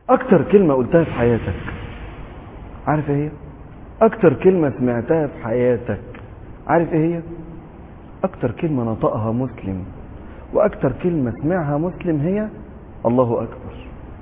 اكتر كلمة قلتها في حياتك عارف ايه هي اكتر كلمة سمعتها في حياتك عارف ايه هي اكتر كلمة نطقها مسلم واكتر كلمة سمعها مسلم هي الله اكبر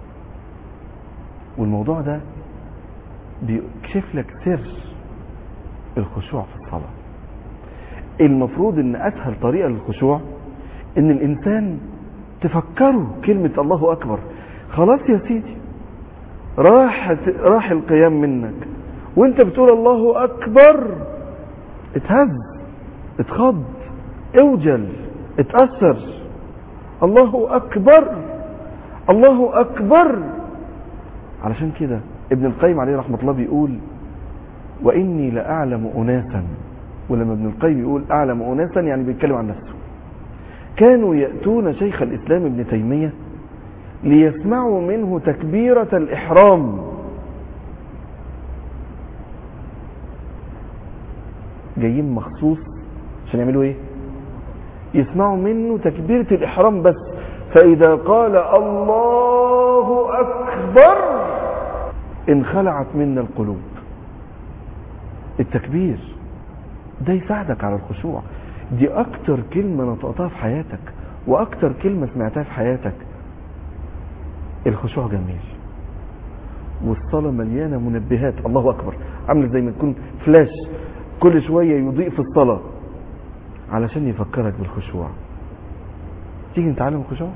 والموضوع ده بيكشف لك سر الخشوع في الصلاة المفروض ان اسهل طريقة للخشوع ان الانسان تفكره كلمة الله اكبر خلاص يا سيدي راح راح القيام منك وانت بتقول الله اكبر اتهز اتخض اوجل اتأثر الله اكبر الله اكبر علشان كده ابن القيم عليه رحمة الله بيقول واني لاعلم اناسا ولما ابن القيم يقول اعلم اناسا يعني بيتكلم عن نفسه كانوا يأتون شيخ الاسلام ابن تيمية ليسمعوا منه تكبيرة الاحرام جايين مخصوص عشان يعملوا ايه يسمعوا منه تكبيرة الاحرام بس فاذا قال الله اكبر انخلعت منا القلوب التكبير ده يساعدك على الخشوع دي اكتر كلمة نطقتها في حياتك واكتر كلمة سمعتها في حياتك الخشوع جميل والصلاة مليانة منبهات الله اكبر عامله زي ما تكون فلاش كل شوية يضيء في الصلاة علشان يفكرك بالخشوع تيجي نتعلم الخشوع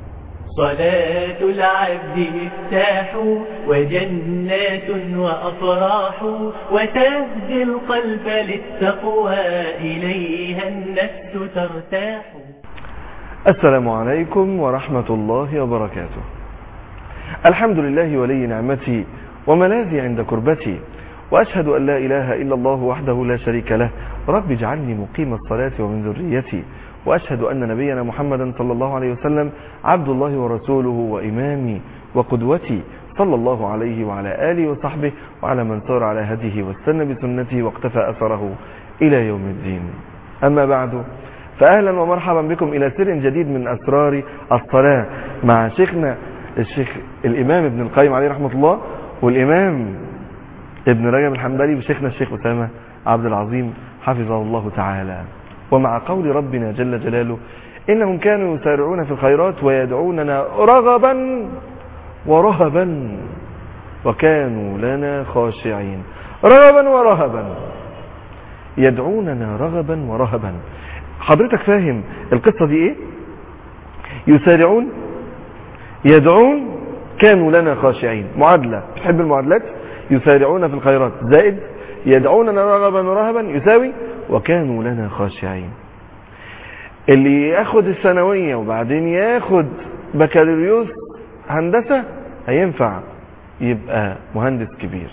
صلاة العبد مفتاح وجنات وأفراح وتهدي القلب للتقوى إليها النفس ترتاح السلام عليكم ورحمة الله وبركاته الحمد لله ولي نعمتي وملاذي عند كربتي وأشهد أن لا إله إلا الله وحده لا شريك له رب اجعلني مقيم الصلاة ومن ذريتي وأشهد أن نبينا محمدا صلى الله عليه وسلم عبد الله ورسوله وإمامي وقدوتي صلى الله عليه وعلى آله وصحبه وعلى من سار على هديه واستنى بسنته واقتفى أثره إلى يوم الدين أما بعد فأهلا ومرحبا بكم إلى سر جديد من أسرار الصلاة مع شيخنا الشيخ الإمام ابن القيم عليه رحمة الله والإمام ابن رجب الحنبلي وشيخنا الشيخ أسامة عبد العظيم حفظه الله تعالى ومع قول ربنا جل جلاله إنهم كانوا يسارعون في الخيرات ويدعوننا رغبا ورهبا وكانوا لنا خاشعين رغبا ورهبا يدعوننا رغبا ورهبا حضرتك فاهم القصة دي ايه يسارعون يدعون كانوا لنا خاشعين معادلة تحب المعادلات يسارعون في الخيرات زائد يدعوننا رغبا ورهبا يساوي وكانوا لنا خاشعين اللي ياخد الثانوية وبعدين ياخد بكالوريوس هندسة هينفع يبقى مهندس كبير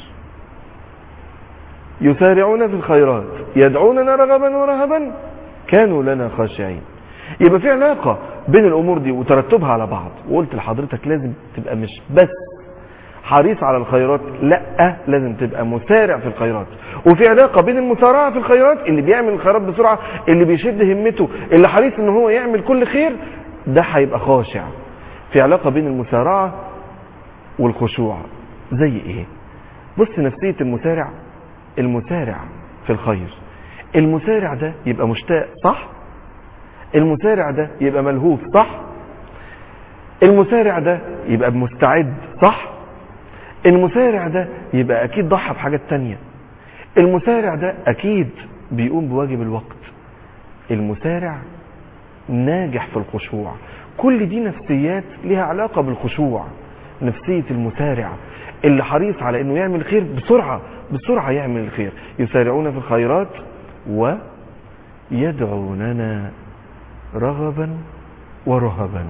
يسارعون في الخيرات يدعوننا رغبا ورهبا كانوا لنا خاشعين يبقى في علاقة بين الامور دي وترتبها على بعض وقلت لحضرتك لازم تبقى مش بس حريص على الخيرات لا لازم تبقى مسارع في الخيرات وفي علاقة بين المسارعة في الخيرات اللي بيعمل الخيرات بسرعة اللي بيشد همته اللي حريص ان هو يعمل كل خير ده هيبقى خاشع في علاقة بين المسارعة والخشوع زي ايه بص نفسية المسارع المسارع في الخير المسارع ده يبقى مشتاق صح المسارع ده يبقى ملهوف صح المسارع ده يبقى مستعد صح المسارع ده يبقى اكيد ضحى بحاجات تانية المسارع ده اكيد بيقوم بواجب الوقت المسارع ناجح في الخشوع كل دي نفسيات لها علاقة بالخشوع نفسية المسارع اللي حريص على انه يعمل خير بسرعة بسرعة يعمل الخير يسارعون في الخيرات ويدعوننا رغبا ورهبا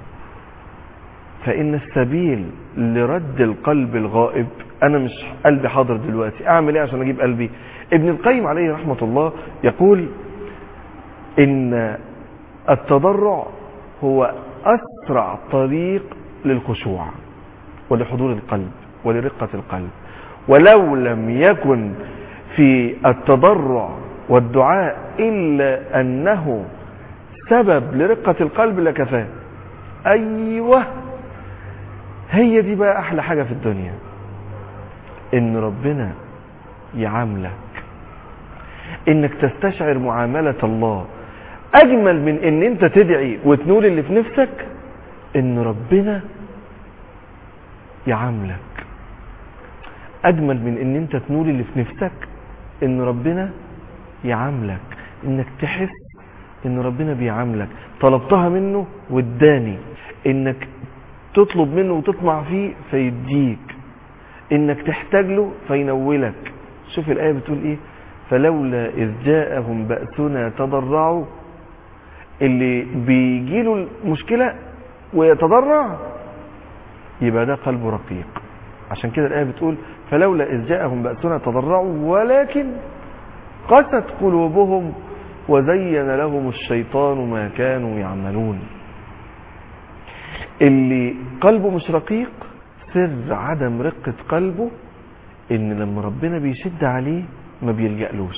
فإن السبيل لرد القلب الغائب أنا مش قلبي حاضر دلوقتي أعمل إيه عشان أجيب قلبي ابن القيم عليه رحمة الله يقول إن التضرع هو أسرع طريق للخشوع ولحضور القلب ولرقة القلب ولو لم يكن في التضرع والدعاء إلا أنه سبب لرقة القلب لكفاه أيوه هي دي بقى احلى حاجة في الدنيا ان ربنا يعاملك انك تستشعر معاملة الله اجمل من ان انت تدعي وتنول اللي في نفسك ان ربنا يعاملك اجمل من ان انت تنول اللي في نفسك ان ربنا يعاملك انك تحس ان ربنا بيعاملك طلبتها منه واداني انك تطلب منه وتطمع فيه فيديك انك تحتاج له فينولك شوف الايه بتقول ايه فلولا اذ جاءهم باسنا تضرعوا اللي بيجيله المشكله ويتضرع يبقى ده قلبه رقيق عشان كده الايه بتقول فلولا اذ جاءهم باسنا تضرعوا ولكن قست قلوبهم وزين لهم الشيطان ما كانوا يعملون اللي قلبه مش رقيق سر عدم رقة قلبه ان لما ربنا بيشد عليه ما بيلجألوش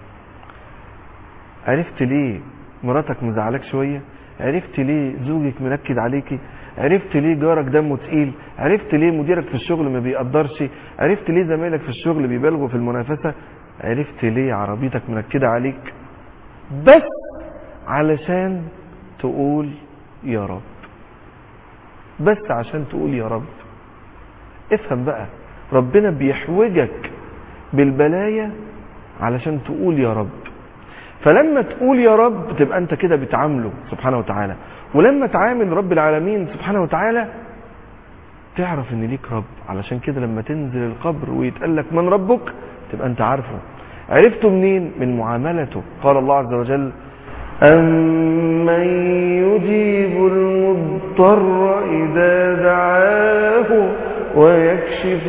عرفت ليه مراتك مزعلك شوية عرفت ليه زوجك منكد عليكي عرفت ليه جارك دمه تقيل عرفت ليه مديرك في الشغل ما بيقدرش عرفت ليه زمايلك في الشغل بيبالغوا في المنافسة عرفت ليه عربيتك منكدة عليك بس علشان تقول يا رب بس عشان تقول يا رب افهم بقى ربنا بيحوجك بالبلايا علشان تقول يا رب فلما تقول يا رب تبقى انت كده بتعامله سبحانه وتعالى ولما تعامل رب العالمين سبحانه وتعالى تعرف ان ليك رب علشان كده لما تنزل القبر ويتقال لك من ربك تبقى انت عارفه عرفته منين من معاملته قال الله عز وجل أمن يجيب المضطر إذا دعاه ويكشف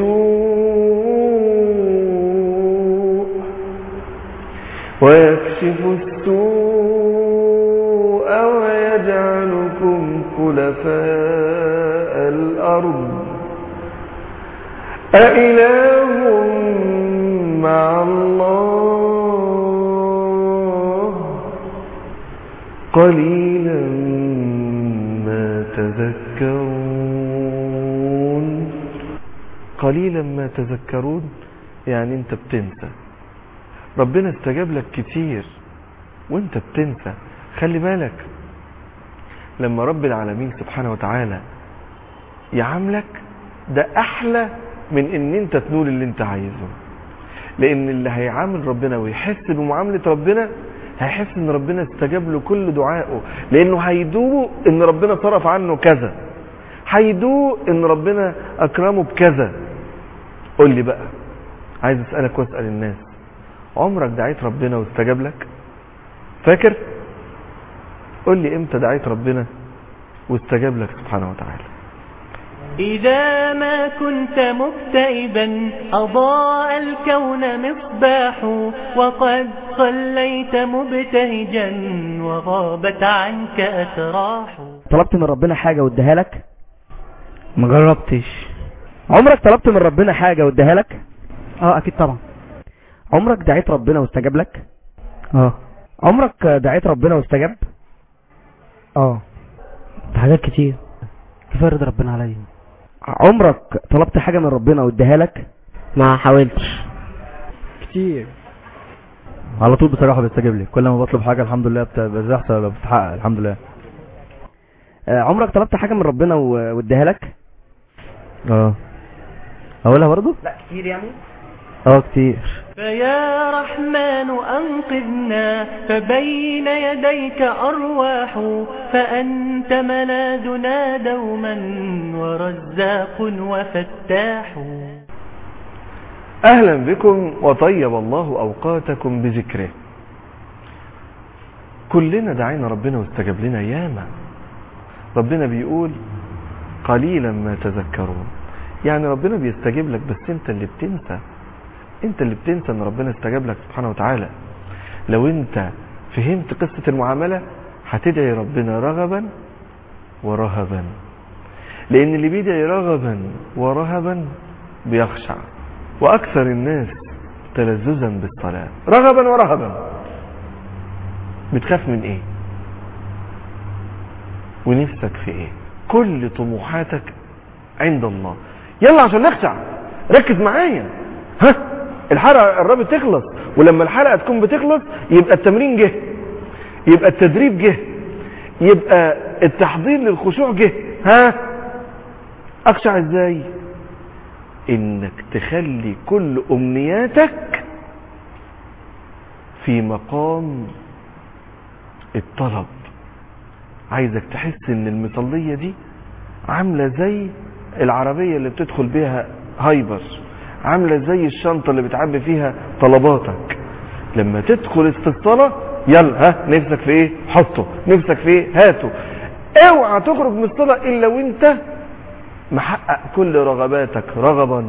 السوء ويكشف السوء ويجعلكم خلفاء الأرض أإله مع الله قليلا ما تذكرون قليلا ما تذكرون يعني انت بتنسى ربنا استجاب لك كتير وانت بتنسى خلي بالك لما رب العالمين سبحانه وتعالى يعاملك ده احلى من ان انت تنول اللي انت عايزه لان اللي هيعامل ربنا ويحس بمعاملة ربنا هيحس ان ربنا استجاب له كل دعائه لانه هيدوق ان ربنا صرف عنه كذا هيدوق ان ربنا اكرمه بكذا قول لي بقى عايز اسألك واسأل الناس عمرك دعيت ربنا واستجاب لك فاكر قول لي امتى دعيت ربنا واستجاب لك سبحانه وتعالى إذا ما كنت مكتئبا أضاء الكون مصباح وقد صليت مبتهجا وغابت عنك أتراح طلبت من ربنا حاجة واداها لك ما جربتش عمرك طلبت من ربنا حاجة واداها لك اه اكيد طبعا عمرك دعيت ربنا واستجاب لك اه عمرك دعيت ربنا واستجاب اه ده حاجات كتير كفايه رضا ربنا عليا عمرك طلبت حاجة من ربنا واداها لك ما حاولتش كتير على طول بصراحة بيستجيب لي كل ما بطلب حاجة الحمد لله بت- بتحصل بتتحقق الحمد لله آه، عمرك طلبت حاجة من ربنا و- واداها لك اه اقولها برضو لا كتير يعني اه كتير فيا رحمن أنقذنا فبين يديك أرواح فأنت ملاذنا دوما ورزاق وفتاح اهلا بكم وطيب الله اوقاتكم بذكره كلنا دعينا ربنا واستجاب لنا ياما ربنا بيقول قليلا ما تذكرون يعني ربنا بيستجيب لك بس انت اللي بتنسى انت اللي بتنسى ان ربنا استجاب لك سبحانه وتعالى لو انت فهمت قصة المعاملة هتدعي ربنا رغبا ورهبا لان اللي بيدعي رغبا ورهبا بيخشع واكثر الناس تلذذا بالصلاة رغبا ورهبا بتخاف من ايه ونفسك في ايه كل طموحاتك عند الله يلا عشان نخشع ركز معايا ها الحلقة قربت تخلص ولما الحلقة تكون بتخلص يبقى التمرين جه يبقى التدريب جه يبقى التحضير للخشوع جه ها اخشع ازاي انك تخلي كل امنياتك في مقام الطلب عايزك تحس ان المصلية دي عاملة زي العربية اللي بتدخل بيها هايبر عاملة زي الشنطة اللي بتعبي فيها طلباتك لما تدخل في الصلاة يلا ها نفسك في ايه حطه نفسك في ايه هاته اوعى تخرج من الصلاة الا وانت محقق كل رغباتك رغبا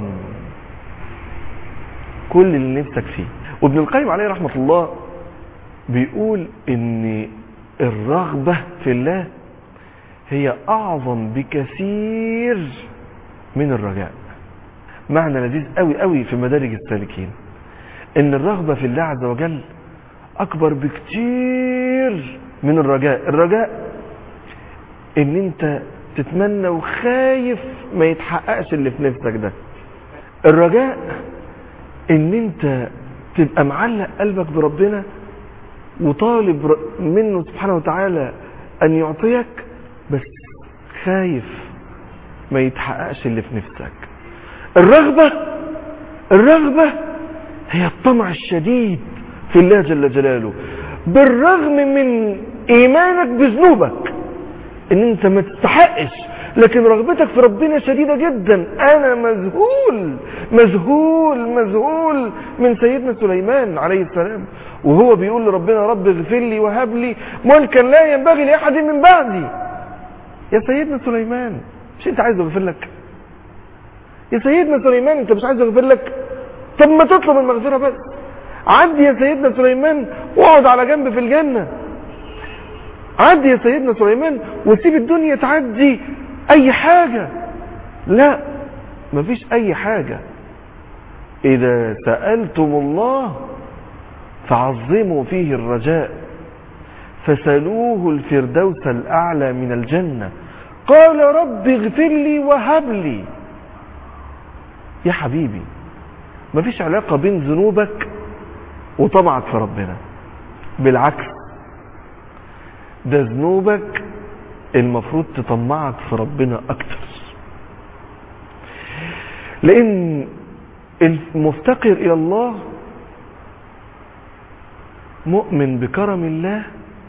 كل اللي نفسك فيه وابن القيم عليه رحمة الله بيقول ان الرغبة في الله هي اعظم بكثير من الرجاء معنى لذيذ قوي قوي في مدارج السالكين ان الرغبة في الله عز وجل اكبر بكتير من الرجاء الرجاء ان انت تتمنى وخايف ما يتحققش اللي في نفسك ده الرجاء ان انت تبقى معلق قلبك بربنا وطالب ر- منه سبحانه وتعالى ان يعطيك بس خايف ما يتحققش اللي في نفسك الرغبة الرغبة هي الطمع الشديد في الله جل جلاله بالرغم من ايمانك بذنوبك ان انت ما تستحقش لكن رغبتك في ربنا شديدة جدا انا مذهول مذهول مذهول من سيدنا سليمان عليه السلام وهو بيقول لربنا رب اغفر لي وهب لي ملكا لا ينبغي لاحد من بعدي يا سيدنا سليمان مش انت عايز اغفر لك يا سيدنا سليمان انت مش عايز اغفر لك طب ما تطلب المغفرة بس عدي يا سيدنا سليمان واقعد على جنب في الجنة عدي يا سيدنا سليمان وسيب الدنيا تعدي اي حاجة لا مفيش اي حاجة اذا سألتم الله فعظموا فيه الرجاء فسلوه الفردوس الاعلى من الجنة قال رب اغفر لي وهب لي يا حبيبي مفيش علاقة بين ذنوبك وطمعك في ربنا بالعكس ده ذنوبك المفروض تطمعك في ربنا اكتر لان المفتقر الى الله مؤمن بكرم الله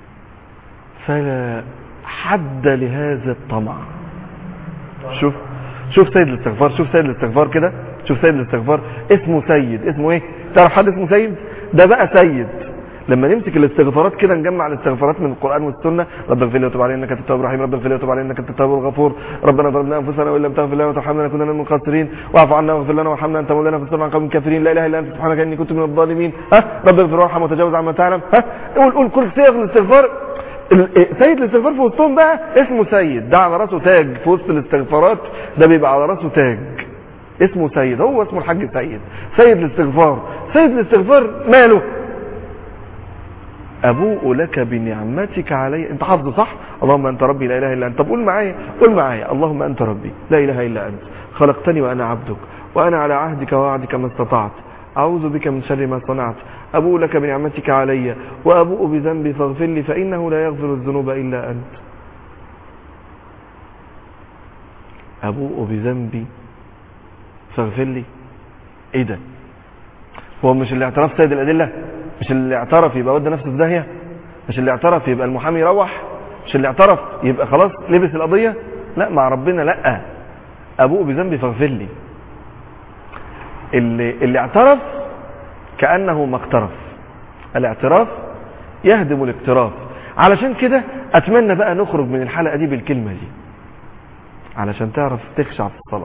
فلا حد لهذا الطمع شوف شوف سيد الاستغفار شوف سيد الاستغفار كده شوف سيد الاستغفار اسمه سيد اسمه ايه تعرف حد اسمه سيد ده بقى سيد لما نمسك الاستغفارات كده نجمع الاستغفارات من القران والسنه رب اغفر لي وتب علينا انك انت التواب الرحيم رب اغفر لي وتب علينا انك انت التواب الغفور ربنا ظلمنا انفسنا وان لم تغفر لنا وترحمنا لنكونن من الخاسرين واعف عنا واغفر لنا وارحمنا انت مولانا فانصرنا عن قوم الكافرين لا اله الا انت سبحانك اني كنت من الظالمين ها رب اغفر وارحم وتجاوز عما تعلم ها قول قول كل صيغ الاستغفار ال- سيد الاستغفار في وسطهم بقى اسمه سيد ده على راسه تاج في وسط الاستغفارات ده بيبقى على راسه تاج اسمه سيد هو اسمه الحاج سيد سيد الاستغفار سيد الاستغفار ماله ابوء لك بنعمتك علي انت حافظه صح اللهم انت ربي لا اله الا انت طب قول معايا قول معايا اللهم انت ربي لا اله الا انت خلقتني وانا عبدك وانا على عهدك ووعدك ما استطعت اعوذ بك من شر ما صنعت ابوء لك بنعمتك علي وابوء بذنبي فاغفر لي فانه لا يغفر الذنوب الا انت ابوء بذنبي فاغفر لي ايه ده هو مش الاعتراف سيد الادله مش اللي اعترف يبقى ودى نفسه في داهيه مش اللي اعترف يبقى المحامي يروح مش اللي اعترف يبقى خلاص لبس القضيه لا مع ربنا لا ابوء بذنبي فاغفر لي اللي اللي اعترف كانه ما اقترف الاعتراف يهدم الاقتراف علشان كده اتمنى بقى نخرج من الحلقه دي بالكلمه دي علشان تعرف تخشع في الصلاه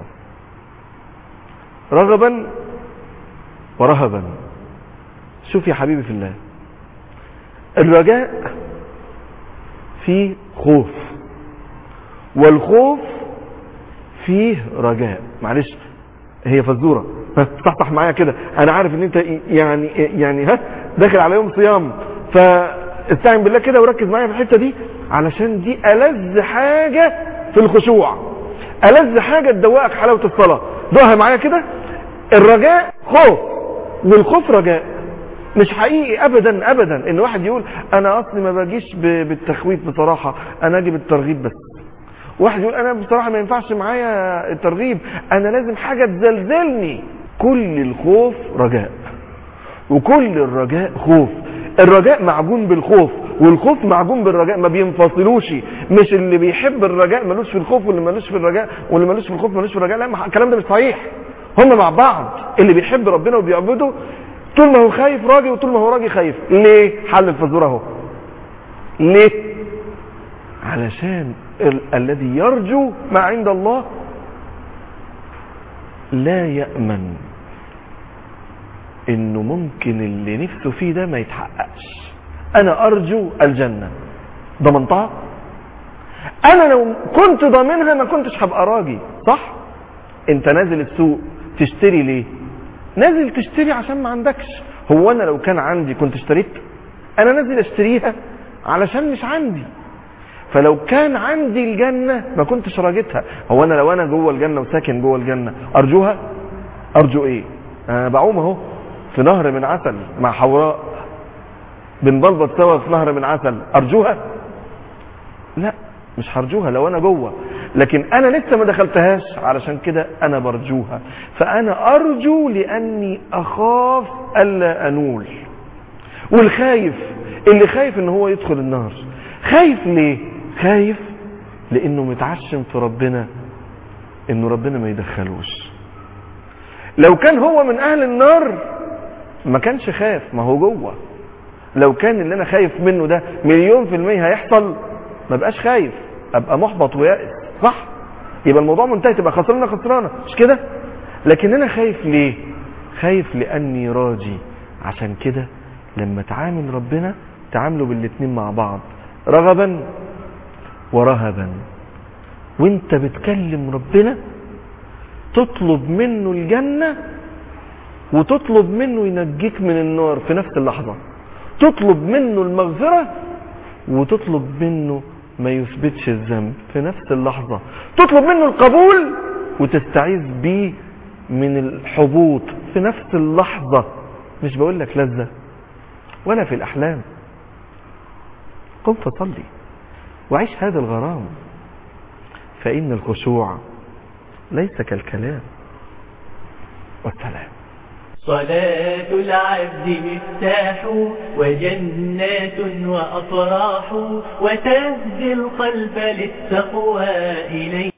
رغبا ورهبا شوف يا حبيبي في الله الرجاء فيه خوف والخوف فيه رجاء معلش هي فزوره ها صحصح معايا كده انا عارف ان انت يعني يعني ها داخل على يوم صيام فاستعن بالله كده وركز معايا في الحته دي علشان دي ألذ حاجه في الخشوع ألذ حاجة تدوقك حلاوة الصلاة دوقها معايا كده الرجاء خوف والخوف رجاء مش حقيقي ابدا ابدا ان واحد يقول انا اصلي ما باجيش ب- بالتخويف بصراحة انا اجي بالترغيب بس واحد يقول انا بصراحة ما ينفعش معايا الترغيب انا لازم حاجة تزلزلني كل الخوف رجاء وكل الرجاء خوف الرجاء معجون بالخوف والخوف معجون بالرجاء ما بينفصلوش مش اللي بيحب الرجاء ملوش في الخوف واللي ملوش في الرجاء واللي ملوش في الخوف ملوش في الرجاء لا ما- الكلام ده مش صحيح هم مع بعض اللي بيحب ربنا وبيعبده طول ما هو خايف راجي وطول ما هو راجي خايف ليه حل الفزوره اهو ليه علشان ال- الذي يرجو ما عند الله لا يأمن انه ممكن اللي نفسه فيه ده ما يتحققش انا ارجو الجنة ضمنتها انا لو كنت ضامنها ما كنتش هبقى راجي صح انت نازل السوق تشتري ليه نازل تشتري عشان ما عندكش هو انا لو كان عندي كنت اشتريت انا نازل اشتريها علشان مش عندي فلو كان عندي الجنة ما كنتش راجتها هو انا لو انا جوه الجنة وساكن جوه الجنة ارجوها ارجو ايه انا بعوم اهو في نهر من عسل مع حوراء بنبلبط سوا في نهر من عسل ارجوها لا مش هرجوها لو انا جوه لكن انا لسه ما دخلتهاش علشان كده انا برجوها فانا ارجو لاني اخاف الا انول والخايف اللي خايف ان هو يدخل النار خايف ليه خايف لانه متعشم في ربنا انه ربنا ما يدخلوش لو كان هو من اهل النار ما كانش خاف ما هو جوه لو كان اللي انا خايف منه ده مليون في المية هيحصل ما بقاش خايف ابقى محبط ويائس صح يبقى الموضوع منتهي تبقى خسرانه خسرانه مش كده لكن انا خايف ليه خايف لاني راجي عشان كده لما تعامل ربنا تعاملوا بالاتنين مع بعض رغبا ورهبا وانت بتكلم ربنا تطلب منه الجنة وتطلب منه ينجيك من النار في نفس اللحظة تطلب منه المغفرة وتطلب منه ما يثبتش الذنب في نفس اللحظة تطلب منه القبول وتستعيذ بيه من الحبوط في نفس اللحظة مش بقول لك لذة ولا في الأحلام قم فصلي وعيش هذا الغرام فإن الخشوع ليس كالكلام والسلام صلاة العبد مفتاح وجنات وأفراح وتهدي القلب للتقوى إليه